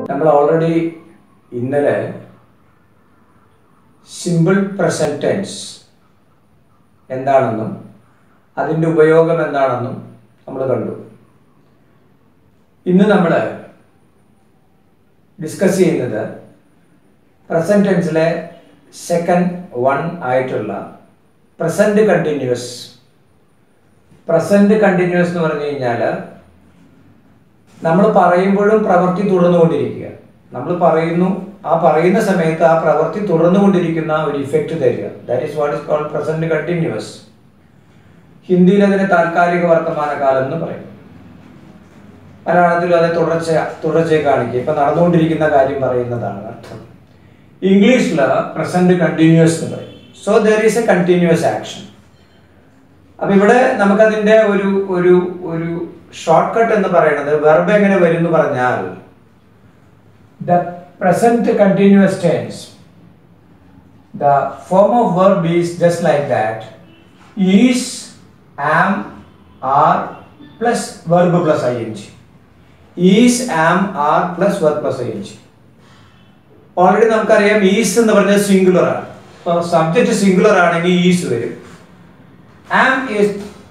നമ്മൾ ഓൾറെഡി ഇന്നലെ simple present tense എന്താണെന്നും അതിൻ്റെ ഉപയോഗം എന്താണെന്നും നമ്മൾ കണ്ടു ഇന്ന് നമ്മൾ ഡിസ്കസ് ചെയ്യുന്നത് പ്രസന്റ് ടെൻസിലെ സെക്കൻഡ് വൺ ആയിട്ടുള്ള പ്രസന്റ് കണ്ടിന്യൂസ് പ്രസന്റ് കണ്ടിന്യൂസ് എന്ന് പറഞ്ഞു കഴിഞ്ഞാൽ നമ്മൾ പറയുമ്പോഴും പ്രവൃത്തി തുടർന്നുകൊണ്ടിരിക്കുക നമ്മൾ പറയുന്നു ആ പറയുന്ന സമയത്ത് ആ പ്രവൃത്തി തുടർന്നുകൊണ്ടിരിക്കുന്ന ഒരു ഇഫക്റ്റ് തരിക that is what is called present continuous ഹിന്ദിയിൽ അതിന് താൽക്കാലിക വർത്തമാനകാലം എന്ന് പറയും മലയാളത്തിലും അത് തുടർച്ച തുടർച്ചയെ കാണിക്കുക ഇപ്പൊ നടന്നുകൊണ്ടിരിക്കുന്ന കാര്യം പറയുന്നതാണ് അർത്ഥം ഇംഗ്ലീഷിൽ പ്രസന്റ് കണ്ടിന്യൂസ് എന്ന് പറയും so there is a continuous action അപ്പൊ ഇവിടെ നമുക്കതിന്റെ ഒരു ഒരു ഒരു ഷോർട്ട് കട്ട് എന്ന് പറയുന്നത് വെർബ് എങ്ങനെ വരും എന്ന് പറഞ്ഞാൽ the present continuous tense the form of verb is just like that is am are plus verb plus I N G is am are plus verb plus I N G already നമുക്കറിയാം is എന്ന് പറഞ്ഞത് singular ആണ് അപ്പോൾ subject singular ആണെങ്കിൽ is വരും am is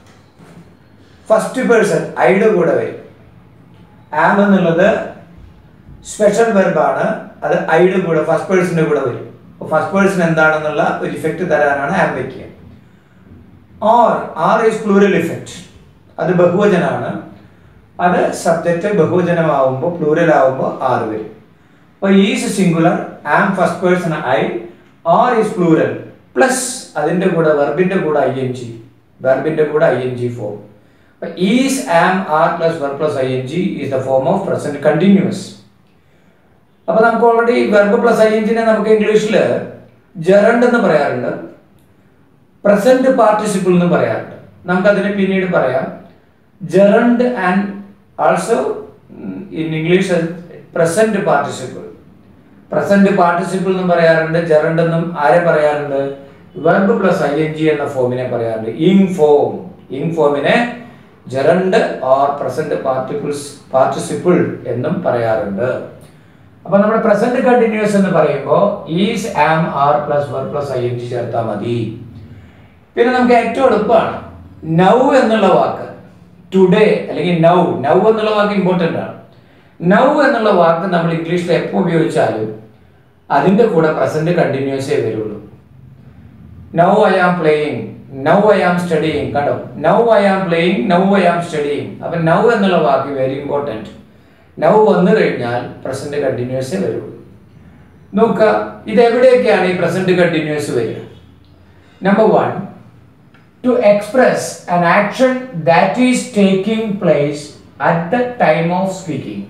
first person ഐയുടെ കൂടെ വരും ആം എന്നുള്ളത് സ്പെഷ്യൽ വെർബാണ് അത് ഐയുടെ കൂടെ ഫസ്റ്റ് പേഴ്സണിന്റെ കൂടെ വരും അപ്പോൾ ഫസ്റ്റ് പേഴ്സൺ എന്താണെന്നുള്ള ഒരു ഇഫക്റ്റ് തരാനാണ് ആം വെക്കുക or are is plural effect അത് ബഹുവചനാണ് അത് സബ്ജക്റ്റ് ബഹുവചനമാവുമ്പോൾ പ്ലൂറൽ ആവുമ്പോൾ ആറ് വരും അപ്പോൾ is singular am first person I are is plural plus അതിൻ്റെ കൂടെ വെർബിൻ്റെ കൂടെ ഐ എൻ ജി വെർബിൻ്റെ കൂടെ I N G form is am are plus verb plus I N G is the form of present continuous അപ്പൊ നമുക്ക് already verb plus I N ജിനെ നമുക്ക് ഇംഗ്ലീഷിൽ ജെറണ്ട് എന്ന് പറയാറുണ്ട് പ്രസന്റ് പാർട്ടിസിപ്പിൾ എന്ന് പറയാറുണ്ട് നമുക്കതിനെ പിന്നീട് പറയാം gerund and also in English present participle present participle എന്നും പറയാറുണ്ട് ജെറണ്ട് എന്നും ആരെ പറയാറുണ്ട് verb plus I N G എന്ന ഫോമിനെ പറയാറുണ്ട് ഇങ് ഫോം ഇങ് ഫോമിനെ gerund or present participles participle എന്നും പറയാറുണ്ട് അപ്പൊ നമ്മുടെ പ്രസന്റ് കണ്ടിന്യൂസ് എന്ന് പറയുമ്പോൾ is am are plus verb plus I N G ചേർത്താൽ മതി പിന്നെ നമുക്ക് ഏറ്റവും എളുപ്പമാണ് നൗ എന്നുള്ള വാക്ക് ടുഡേ അല്ലെങ്കിൽ നൗ നൗ എന്നുള്ള വാക്ക് ഇമ്പോർട്ടൻ്റ് ആണ് നൗ എന്നുള്ള വാക്ക് നമ്മൾ ഇംഗ്ലീഷിൽ എപ്പോൾ ഉപയോഗിച്ചാലും അതിൻ്റെ കൂടെ പ്രസന്റ് കണ്ടിന്യൂസേ വരുള്ളൂ now I am playing now I am studying കണ്ടോ now I am playing now I am studying അപ്പം നൗ എന്നുള്ള വാക്ക് വെരി ഇമ്പോർട്ടൻറ്റ് നൗ വന്നു കഴിഞ്ഞാൽ പ്രസന്റ് കണ്ടിന്യൂസേ വരുള്ളൂ നോക്കുക ഇത് എവിടെയൊക്കെയാണ് ഈ പ്രസന്റ് കണ്ടിന്യൂസ് വരിക number one to express an action that is taking place at the time of speaking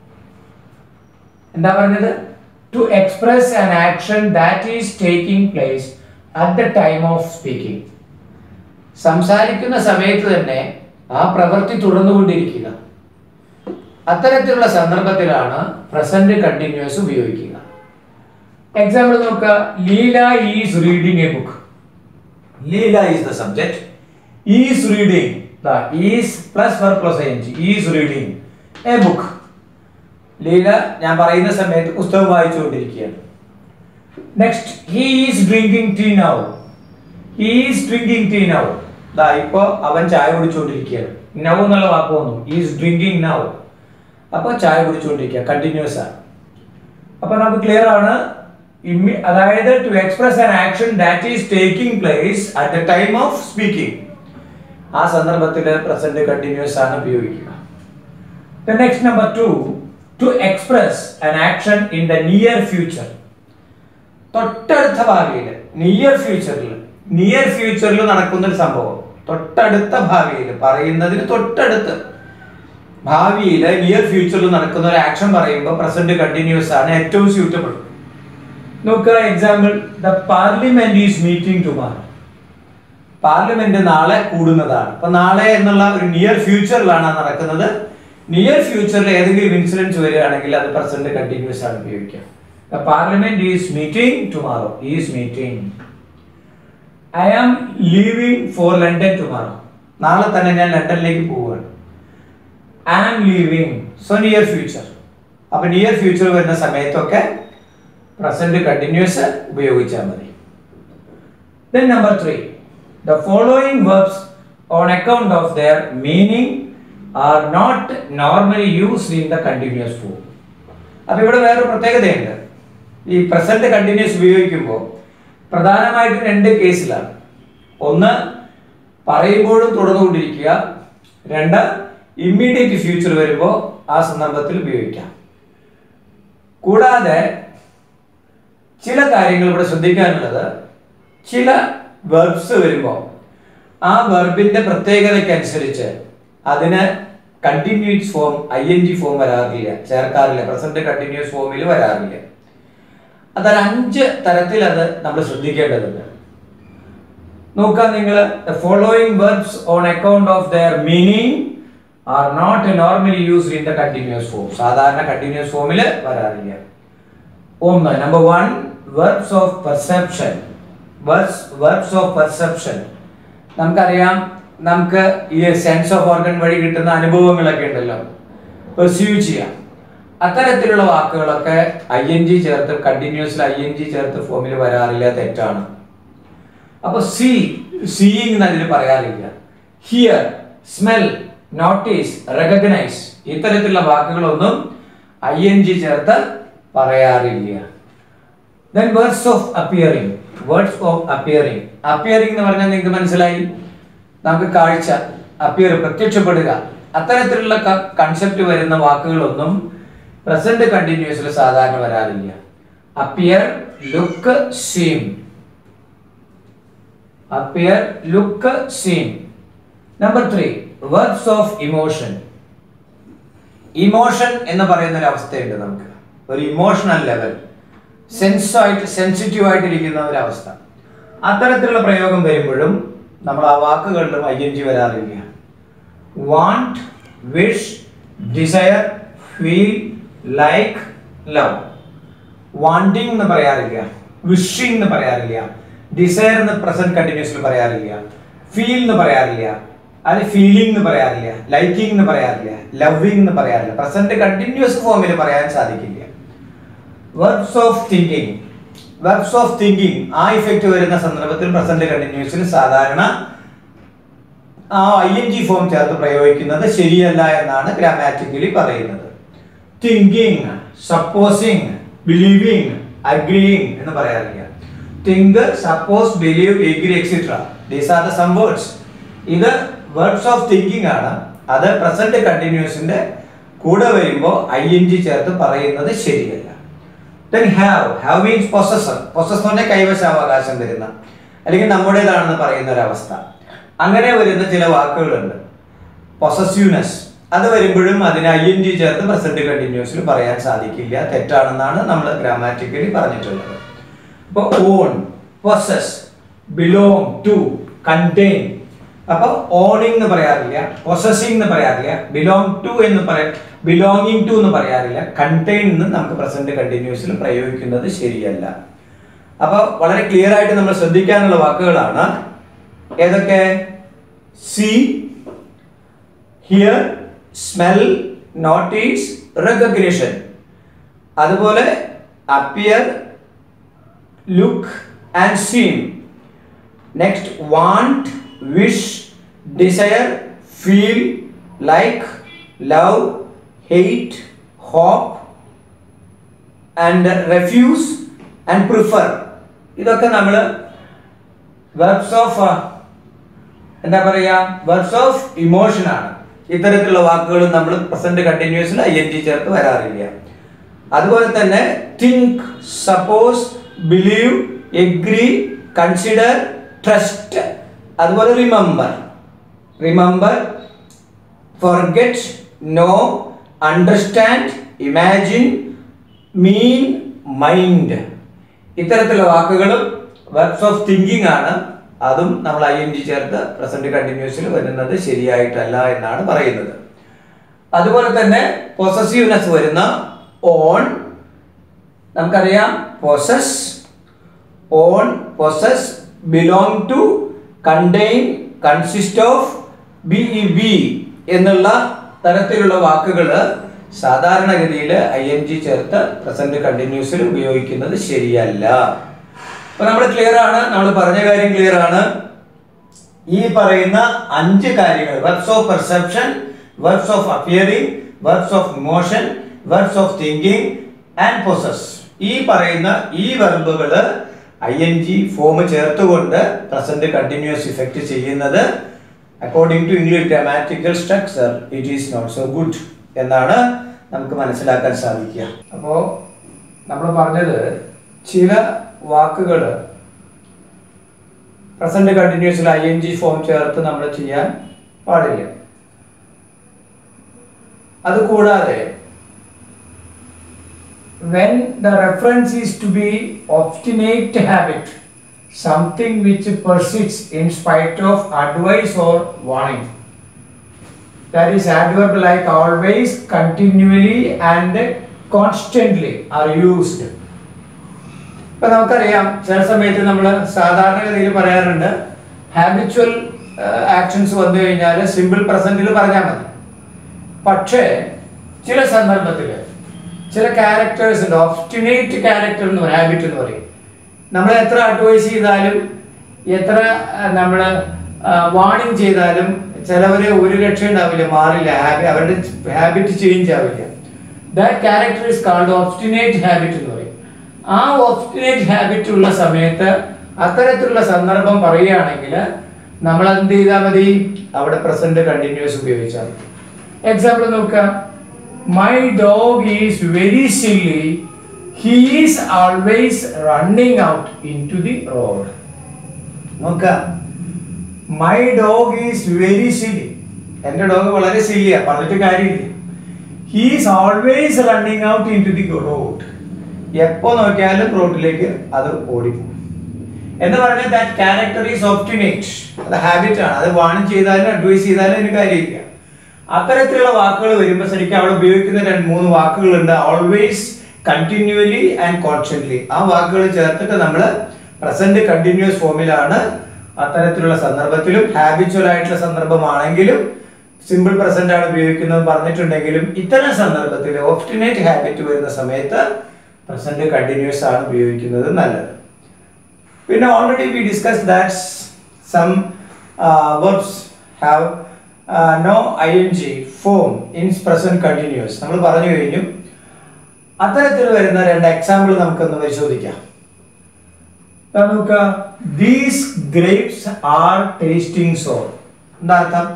എന്താ പറഞ്ഞത് to express an action that is taking place at the time of speaking സംസാരിക്കുന്ന സമയത്ത് തന്നെ ആ പ്രവൃത്തി തുടർന്നുകൊണ്ടിരിക്കുക അത്തരത്തിലുള്ള സന്ദർഭത്തിലാണ് പ്രസന്റ് കണ്ടിന്യൂസ് ഉപയോഗിക്കുക എക്സാമ്പിൾ നോക്കുക Leela is reading a book Leela is the subject is reading is plus verb plus N G is reading a book Leela ഞാൻ പറയുന്ന സമയത്ത് പുസ്തകം വായിച്ചുകൊണ്ടിരിക്കുകയാണ് next he is drinking tea now he is drinking tea now ദാ ഇപ്പോ അവൻ ചായ കുടിച്ചുകൊണ്ടിരിക്കുകയാണ് നൗ എന്നുള്ള വാക്ക് വന്നു ഈസ് ഡ്രിങ്കിങ് നൗ അപ്പോൾ ചായ കുടിച്ചുകൊണ്ടിരിക്കുക കണ്ടിന്യൂസ് ആണ് അപ്പൊ നമുക്ക് ക്ലിയർ ആണ് ഇമ്മി- അതായത് to express an action that is taking place at the time of speaking ആ സന്ദർഭത്തിൽ പ്രസന്റ് കണ്ടിന്യൂസ് ആണ് ഉപയോഗിക്കുക next number two to express an action in the near future തൊട്ടടുത്ത ഭാവിയിൽ നിയർ ഫ്യൂച്ചറിൽ നിയർ ഫ്യൂച്ചറിൽ നടക്കുന്ന ഒരു സംഭവം തൊട്ടടുത്ത ഭാവിയിൽ പറയുന്നതിന് തൊട്ടടുത്ത് ഭാവിയിൽ നിയർ ഫ്യൂച്ചറിൽ നടക്കുന്ന ഒരു ആക്ഷൻ പറയുമ്പോൾ പ്രസന്റ് കണ്ടിന്യൂസ് ആണ് ഏറ്റവും സ്യൂട്ടബിൾ നോക്കുക example the parliament is meeting tomorrow parliament നാളെ കൂടുന്നതാണ് അപ്പൊ നാളെ എന്നുള്ള ഒരു നിയർ ഫ്യൂച്ചറിലാണ് അത് നടക്കുന്നത് നിയർ ഫ്യൂച്ചറിൽ ഏതെങ്കിലും ഇൻസിഡൻസ് വരികയാണെങ്കിൽ അത് പ്രസന്റ് കണ്ടിന്യൂസ് ആണ് ഉപയോഗിക്കുക the parliament is meeting tomorrow is meeting I am leaving for London tomorrow നാളെ തന്നെ ഞാൻ ലണ്ടനിലേക്ക് പോവുകയാണ് I am leaving so near future അപ്പൊ നിയർ ഫ്യൂച്ചർ വരുന്ന സമയത്തൊക്കെ പ്രസന്റ് കണ്ടിന്യൂസ് ഉപയോഗിച്ചാൽ മതി then number three the following verbs on account of their meaning are not normally used in the continuous form അപ്പൊ ഇവിടെ വേറൊരു പ്രത്യേകതയുണ്ട് ഈ പ്രസന്റ് കണ്ടിന്യൂസ് ഉപയോഗിക്കുമ്പോൾ പ്രധാനമായിട്ടും രണ്ട് കേസിലാണ് ഒന്ന് പറയുമ്പോഴും തുടർന്നുകൊണ്ടിരിക്കുക രണ്ട് ഇമ്മീഡിയറ്റ് ഫ്യൂച്ചർ വരുമ്പോൾ ആ സന്ദർഭത്തിൽ ഉപയോഗിക്കാം കൂടാതെ ചില കാര്യങ്ങൾ ഇവിടെ ശ്രദ്ധിക്കാനുള്ളത് ചില വെർബ്സ് വരുമ്പോൾ ആ വെർബിന്റെ പ്രത്യേകതയ്ക്കനുസരിച്ച് അതിന് continuous form I N G form വരാറില്ല ചേർക്കാറില്ല പ്രസന്റ് കണ്ടിന്യൂസ് ഫോമിൽ വരാറില്ല അതൊരു അഞ്ച് തരത്തിൽ അത് നമ്മൾ ശ്രദ്ധിക്കേണ്ടതുണ്ട് നോക്കാം നിങ്ങൾ following verbs on account of their meaning are not normally used in the continuous form സാധാരണ കണ്ടിന്യൂസ് ഫോമിൽ വരാറില്ല ഒന്ന് number one verbs of perception verbs verbs of perception നമുക്കറിയാം നമുക്ക് ഈ സെൻസ് ഓഫ് ഓർഗൻ വഴി കിട്ടുന്ന അനുഭവങ്ങളൊക്കെ ഉണ്ടല്ലോ പെർസ്യൂ ചെയ്യാം അത്തരത്തിലുള്ള വാക്കുകളൊക്കെ ഐ എൻ ജി ചേർത്ത് കണ്ടിന്യൂസ്ലി ഐ എൻ ജി ചേർത്ത് ഫോമിൽ വരാറില്ല തെറ്റാണ് അപ്പൊ സി സീയിങ് അതിൽ പറയാറില്ല ഹിയർ സ്മെൽ നോട്ടീസ് റെക്കഗ്നൈസ് ഇത്തരത്തിലുള്ള വാക്കുകളൊന്നും ഐ എൻ ജി ചേർത്ത് പറയാറില്ല then words of appearing words of appearing appearing എന്ന് പറഞ്ഞാൽ നിങ്ങൾക്ക് മനസ്സിലായി നമുക്ക് കാഴ്ച അപ്പിയർ പ്രത്യക്ഷപ്പെടുക അത്തരത്തിലുള്ള കൺസെപ്റ്റ് വരുന്ന വാക്കുകളൊന്നും പ്രസന്റ് കണ്ടിന്യൂസിൽ സാധാരണ വരാറില്ല appear look seem appear look seem number three words of emotion emotion എന്ന് പറയുന്ന ഒരു അവസ്ഥയുണ്ട് നമുക്ക് ഒരു ഇമോഷണൽ ലെവൽ സെൻസായിട്ട് സെൻസിറ്റീവ് ആയിട്ടിരിക്കുന്ന ഒരു അവസ്ഥ അത്തരത്തിലുള്ള പ്രയോഗം വരുമ്പോഴും നമ്മൾ ആ വാക്കുകളിലും ഐ എൻ ജി വരാറില്ല want wish desire feel like love wanting എന്ന് പറയാറില്ല വിഷിംഗ് എന്ന് പറയാറില്ല ഡിസയർ എന്ന് പ്രസന്റ് കണ്ടിന്യൂസിൽ പറയാറില്ല ഫീൽ എന്ന് പറയാറില്ല അത് ഫീലിംഗ് എന്ന് പറയാറില്ല ലൈക്കിംഗ് എന്ന് പറയാറില്ല ലവിംഗ് എന്ന് പറയാറില്ല പ്രസന്റ് കണ്ടിന്യൂസ് ഫോമിൽ പറയാൻ സാധിക്കില്ല verbs of thinking verbs of thinking ആ ഇഫക്റ്റ് വരുന്ന സന്ദർഭത്തിൽ പ്രസന്റ് കണ്ടിന്യൂസിൽ സാധാരണ ആ ഐ എൻ ജി ഫോം ചേർത്ത് പ്രയോഗിക്കുന്നത് ശരിയല്ല എന്നാണ് ഗ്രാമാറ്റിക്കലി പറയുന്നത് തിങ്കിങ് സപ്പോസിങ് ബിലീവിങ് അഗ്രിയിങ് എന്ന് പറയാറില്ല think suppose believe agree extra these are the some words ഇത് വേർഡ്സ് ഓഫ് തിങ്കിങ് ആണ് അത് പ്രസന്റ് കണ്ടിന്യൂസിന്റെ കൂടെ വരുമ്പോൾ ഐ എൻ ജി ചേർത്ത് പറയുന്നത് ശരിയല്ല then have have means possessor പൊസസറിന്റെ കൈവശാവകാശം വരുന്ന അല്ലെങ്കിൽ നമ്മുടേതാണെന്ന് പറയുന്ന ഒരു അവസ്ഥ അങ്ങനെ വരുന്ന ചില വാക്കുകളുണ്ട് പൊസസ്യൂനെസ് അത് വരുമ്പോഴും അതിന് ഐ എൻ ജി ചേർത്ത് പ്രസന്റ് കണ്ടിന്യൂസിൽ പറയാൻ സാധിക്കില്ല തെറ്റാണെന്നാണ് നമ്മൾ ഗ്രാമാറ്റിക്കലി പറഞ്ഞിട്ടുള്ളത് അപ്പൊ own possess belong to contain അപ്പൊ ഓണിംഗ് എന്ന് പറയാറില്ല പൊസസിംഗ് എന്ന് പറയാറില്ല ബിലോങ് ടു എന്ന് പറയാ ബിലോങ്ങിങ് ടു എന്ന് പറയാറില്ല കണ്ടെയ്ൻ എന്ന് നമുക്ക് പ്രസന്റ് കണ്ടിന്യൂസിൽ പ്രയോഗിക്കുന്നത് ശരിയല്ല അപ്പൊ വളരെ ക്ലിയർ ആയിട്ട് നമ്മൾ ശ്രദ്ധിക്കാനുള്ള വാക്കുകളാണ് ഏതൊക്കെ see hear smell notice recognition അതുപോലെ appear look and seen next want wish desire feel like love hate hope and refuse and prefer ഇതൊക്കെ നമ്മൾ വെർബ്സ് ഓഫ് എന്താ പറയുക വെർബ്സ് ഓഫ് ഇമോഷൻ ആണ് ഇത്തരത്തിലുള്ള വാക്കുകളും നമ്മൾ പ്രസന്റ് കണ്ടിന്യൂസിൽ ഐ എൻ ജി ചേർത്ത് വരാറില്ല അതുപോലെ തന്നെ think suppose believe agree consider trust അതുപോലെ remember remember forget know understand imagine mean mind ഇത്തരത്തിലുള്ള വാക്കുകളും വെർബ്സ് ഓഫ് തിങ്കിങ് ആണ് അതും നമ്മൾ ഐ എൻ ജി ചേർത്ത് പ്രസന്റ് കണ്ടിന്യൂസിൽ വരുന്നത് ശരിയായിട്ടല്ല എന്നാണ് പറയുന്നത് അതുപോലെ തന്നെ പൊസസീവ്നെസ് വരുന്ന ഓൺ നമുക്കറിയാം possess own possess belong to contain consist of B E B എന്നുള്ള തരത്തിലുള്ള വാക്കുകൾ സാധാരണഗതിയിൽ ഐ എൻ ജി ചേർത്ത് പ്രസന്റ് കണ്ടിന്യൂസിൽ ഉപയോഗിക്കുന്നത് ശരിയല്ല അപ്പൊ നമ്മൾ ക്ലിയർ ആണ് നമ്മൾ പറഞ്ഞ കാര്യം ക്ലിയർ ആണ് ഈ പറയുന്ന അഞ്ച് കാര്യങ്ങൾ verbs of perception verbs of appearing verbs of emotion verbs of thinking and possess ഈ പറയുന്ന ഈ വെർബുകൾ ഐ എൻ ജി ഫോം ചേർത്തുകൊണ്ട് പ്രസന്റ് കണ്ടിന്യൂസ് ഇഫക്റ്റ് ചെയ്യുന്നത് according to English grammatical structure it is not so good എന്നാണ് നമുക്ക് മനസ്സിലാക്കാൻ സാധിക്കുക അപ്പോൾ നമ്മൾ പറഞ്ഞത് ചില വാക്കുകൾ പ്രസന്റ് കണ്ടിന്യൂസിൽ ഐ എൻ ജി ഫോം ചേർത്ത് നമ്മൾ ചെയ്യാൻ പാടില്ല അതുകൂടാതെ when the reference is to be obstinate habit something which persists in spite of advice or warning that is adverb like always continually and constantly are used ഇപ്പൊ നമുക്കറിയാം ചില സമയത്ത് നമ്മൾ സാധാരണഗതിയിൽ പറയാറുണ്ട് ഹാബിച്വൽ ആക്ഷൻസ് വന്നു കഴിഞ്ഞാൽ സിമ്പിൾ പ്രസന്റിൽ പറഞ്ഞാൽ മതി പക്ഷേ ചില സന്ദർഭത്തിൽ ചില ക്യാരക്ടേഴ്സ് ഉണ്ട് ഓപ്റ്റിനേറ്റ് ക്യാരക്ടർ എന്ന് പറയും ഹാബിറ്റ് എന്ന് പറയും നമ്മൾ എത്ര അഡ്വൈസ് ചെയ്താലും എത്ര നമ്മൾ വാണിംഗ് ചെയ്താലും ചിലവര് ഒരു രക്ഷ ഉണ്ടാവില്ല മാറില്ല ഹാബി അവരുടെ ഹാബിറ്റ് ചേഞ്ച് ആവില്ല that character is called obstinate habit എന്ന് പറയും ആ ഓപ്റ്റിനേറ്റ് ഹാബിറ്റ് ഉള്ള സമയത്ത് അത്തരത്തിലുള്ള സന്ദർഭം പറയുകയാണെങ്കിൽ നമ്മൾ എന്ത് ചെയ്താൽ മതി അവിടെ പ്രസന്റ് കണ്ടിന്യൂസ് ഉപയോഗിച്ചാൽ മതി എക്സാമ്പിൾ നോക്കാം my dog is very silly he is always running out into the road നോക്കാം my dog is very silly എൻ്റെ ഡോഗ് വളരെ സില്ലിയാ പറഞ്ഞിട്ട് കാര്യമില്ല he's always running out into the road എപ്പോ നോക്കിയാലും റോഡിലേക്ക് അത് ഓടിപ്പോകും എന്ന് പറഞ്ഞാൽ ദാറ്റ് ക്യാരക്ടർ ഈസ് ഓപ്റ്റിനേറ്റ് അത് ഹാബിറ്റ് ആണ് അത് വാണം ചെയ്താലും അഡ്വൈസ് ചെയ്താലും അതിന് കാര്യമില്ല അത്തരത്തിലുള്ള വാക്കുകൾ വരുമ്പോൾ ശരിക്കും അവിടെ ഉപയോഗിക്കുന്ന രണ്ട് മൂന്ന് വാക്കുകളുണ്ട് ഓൾവേസ് കണ്ടിന്യൂലി ആൻഡ് കോൺസ്റ്റന്റ്ലി ആ വാക്കുകൾ ചേർത്തിട്ട് നമ്മൾ പ്രസന്റ് കണ്ടിന്യൂസ് ഫോമിലാണ് അത്തരത്തിലുള്ള സന്ദർഭത്തിലും ഹാബിച്വൽ ആയിട്ടുള്ള സന്ദർഭമാണെങ്കിലും സിമ്പിൾ പ്രസന്റ് ആണ് ഉപയോഗിക്കുന്നത് പറഞ്ഞിട്ടുണ്ടെങ്കിലും ഇത്തരം സന്ദർഭത്തിൽ ഓപ്റ്റിനേറ്റ് ഹാബിറ്റ് വരുന്ന സമയത്ത് പ്രസന്റ് കണ്ടിന്യൂസ് ആണ് ഉപയോഗിക്കുന്നത് നല്ലത് പിന്നെ already we discuss that some verbs have no I N G form in present continuous നമ്മൾ പറഞ്ഞു കഴിഞ്ഞു അത്തരത്തിൽ വരുന്ന രണ്ട് എക്സാമ്പിൾ നമുക്കൊന്ന് പരിശോധിക്കാം ദാ നോക്കുക these grapes are tasting sour എന്താ അർത്ഥം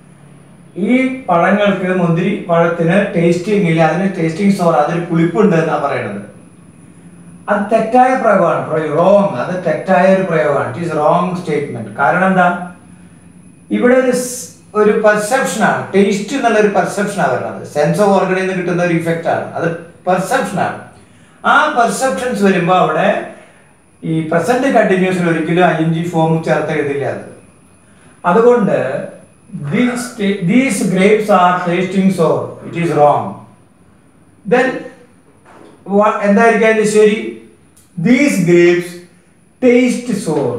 ഈ പഴങ്ങൾക്ക് മുന്തിരി പഴത്തിന് ടേസ്റ്റിംഗ് ഇല്ല അതിന് ടേസ്റ്റിംഗ് സോർ അതിന് പുളിപ്പുണ്ട് എന്നാ പറയണത് അത് തെറ്റായ പ്രയോഗമാണ് റോങ് അത് തെറ്റായ ഒരു പ്രയോഗമാണ് ഇറ്റ് ഈസ് റോങ് സ്റ്റേറ്റ്മെന്റ് കാരണം എന്താ ഇവിടെ ഒരു സ്- ഒരു പെർസെപ്ഷൻ ആണ് ടേസ്റ്റ് എന്നുള്ള ഒരു പെർസെപ്ഷൻ ആണ് വരുന്നത് സെൻസ് ഓഫ് ഓർഗണിൽ നിന്ന് കിട്ടുന്ന ഒരു ഇഫക്റ്റ് ആണ് അത് പെർസെപ്ഷൻ ആണ് ആ പെർസെപ്ഷൻസ് വരുമ്പോൾ അവിടെ ഈ പ്രസന്റ് കണ്ടിന്യൂസിൽ ഒരിക്കലും ഐ എൻ ജി ഫോം ചേർത്ത് എഴുതില്ല അത് അതുകൊണ്ട് these grapes are tasting sour it is wrong then എന്തായിരിക്കും അതിന്റെ ശരി these grapes taste sour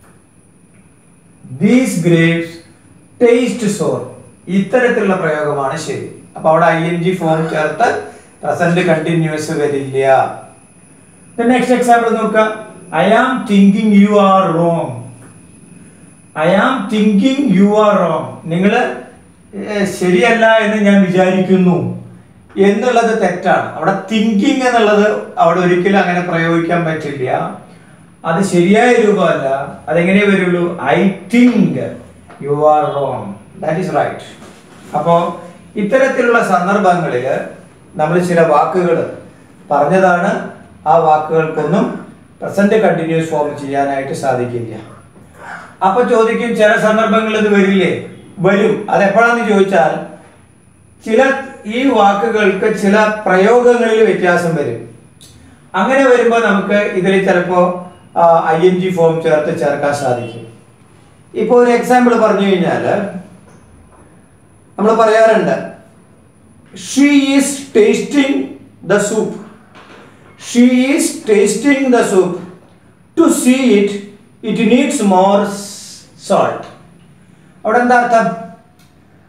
these grapes taste sour ഇത്തരത്തിലുള്ള പ്രയോഗമാണ് ശരി അപ്പൊ അവിടെ ഐ എൻ ജി ഫോം ചേർത്ത് പ്രസന്റ് കണ്ടിന്യൂസ് വരില്ല നെക്സ്റ്റ് എക്സാമ്പിൾ നോക്കാം I am thinking you are wrong I am thinking you are wrong നിങ്ങൾ ശരിയല്ല എന്ന് ഞാൻ വിചാരിക്കുന്നു എന്നുള്ളത് തെറ്റാണ് അവിടെ തിങ്കിങ് എന്നുള്ളത് അവിടെ ഒരിക്കലും അങ്ങനെ പ്രയോഗിക്കാൻ പറ്റില്ല അത് ശരിയായ രൂപമല്ല അതെങ്ങനെ വരുള്ളൂ I think you are wrong that is right അപ്പോൾ ഇത്തരത്തിലുള്ള സന്ദർഭങ്ങളിൽ നമ്മൾ ചില വാക്കുകൾ പറഞ്ഞതാണ് ആ വാക്കുകൾക്കൊന്നും പ്രസന്റ് കണ്ടിന്യൂസ് ഫോം ചെയ്യാനായിട്ട് സാധിക്കില്ല അപ്പൊ ചോദിക്കും ചില സന്ദർഭങ്ങളിൽ ഇത് വരില്ലേ വരും അതെപ്പോഴാന്ന് ചോദിച്ചാൽ ചില ഈ വാക്കുകൾക്ക് ചില പ്രയോഗങ്ങളിൽ വ്യത്യാസം വരും അങ്ങനെ വരുമ്പോൾ നമുക്ക് ഇതിൽ ചിലപ്പോൾ ഐ എൻ ജി ഫോം ചേർത്ത് ചേർക്കാൻ സാധിക്കും ഇപ്പോൾ ഒരു എക്സാമ്പിൾ പറഞ്ഞു കഴിഞ്ഞാൽ നമ്മൾ പറയാറുണ്ട് she is tasting the soup she is tasting the soup to see it it needs more salt അവിടെ എന്താ അർത്ഥം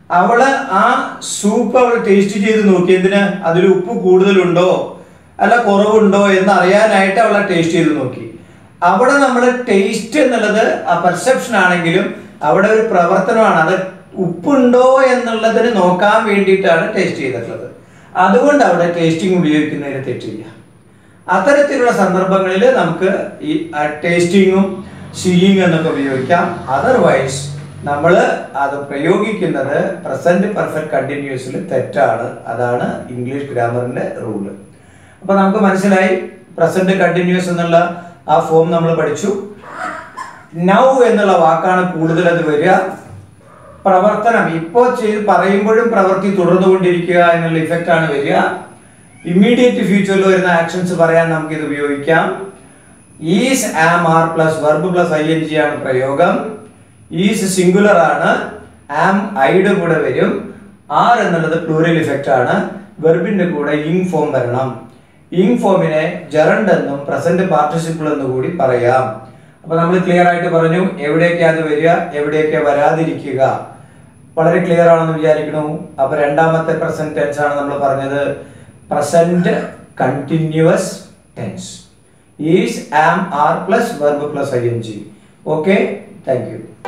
അവള് ആ സൂപ്പ് അവൾ ടേസ്റ്റ് ചെയ്ത് നോക്കി എന്തിന് അതിൽ ഉപ്പ് കൂടുതലുണ്ടോ അല്ല കുറവുണ്ടോ എന്ന് അറിയാനായിട്ട് അവളെ ടേസ്റ്റ് ചെയ്ത് നോക്കി അവിടെ നമ്മൾ ടേസ്റ്റ് എന്നുള്ളത് ആ പെർസെപ്ഷൻ ആണെങ്കിലും അവിടെ ഒരു പ്രവർത്തനമാണ് അത് ഉപ്പുണ്ടോ എന്നുള്ളതിന് നോക്കാൻ വേണ്ടിയിട്ടാണ് ടേസ്റ്റ് ചെയ്തിട്ടുള്ളത് അതുകൊണ്ട് അവിടെ ടേസ്റ്റിംഗ് ഉപയോഗിക്കുന്നതിന് തെറ്റില്ല അത്തരത്തിലുള്ള സന്ദർഭങ്ങളിൽ നമുക്ക് ഈ ടേസ്റ്റിങ്ങും സീയിങ് എന്നൊക്കെ ഉപയോഗിക്കാം അതർവൈസ് നമ്മൾ അത് പ്രയോഗിക്കുന്നത് പ്രസന്റ് പെർഫെക്റ്റ് കണ്ടിന്യൂസിൽ തെറ്റാണ് അതാണ് ഇംഗ്ലീഷ് ഗ്രാമറിന്റെ റൂള് അപ്പൊ നമുക്ക് മനസ്സിലായി പ്രസന്റ് കണ്ടിന്യൂസ് എന്നുള്ള ആ ഫോം നമ്മൾ പഠിച്ചു നൗ എന്നുള്ള വാക്കാണ് കൂടുതൽ അത് വരിക പ്രവർത്തനം ഇപ്പോൾ ചെയ്ത് പറയുമ്പോഴും പ്രവൃത്തി തുടർന്നുകൊണ്ടിരിക്കുക എന്നുള്ള ഇഫക്റ്റ് ആണ് വരിക ഇമ്മീഡിയറ്റ് ഫ്യൂച്ചറിൽ വരുന്ന ആക്ഷൻസ് പറയാൻ നമുക്ക് ഇത് ഉപയോഗിക്കാം is am are plus verb plus I N G ആണ് പ്രയോഗം ഈസ് സിംഗുലർ ആണ് ആം ഐയുടെ കൂടെ വരും ആർ എന്നുള്ളത് പ്ലൂരൽ ഇഫക്റ്റ് ആണ് വെർബിന്റെ കൂടെ ഇങ് ഫോം വരണം ഇങ് ഫോമിനെ ജറണ്ട് എന്നും പ്രസന്റ് പാർട്ടിസിപ്പിൾ എന്നും കൂടി പറയാം അപ്പൊ നമ്മൾ ക്ലിയർ ആയിട്ട് പറഞ്ഞു എവിടെയൊക്കെ അത് വരിക എവിടെയൊക്കെ വരാതിരിക്കുക വളരെ ക്ലിയർ ആണെന്ന് വിചാരിക്കുന്നു അപ്പൊ രണ്ടാമത്തെ പ്രസന്റ് ടെൻസ് ആണ് നമ്മൾ പറഞ്ഞത് present continuous tense is am are plus verb plus I N G okay thank U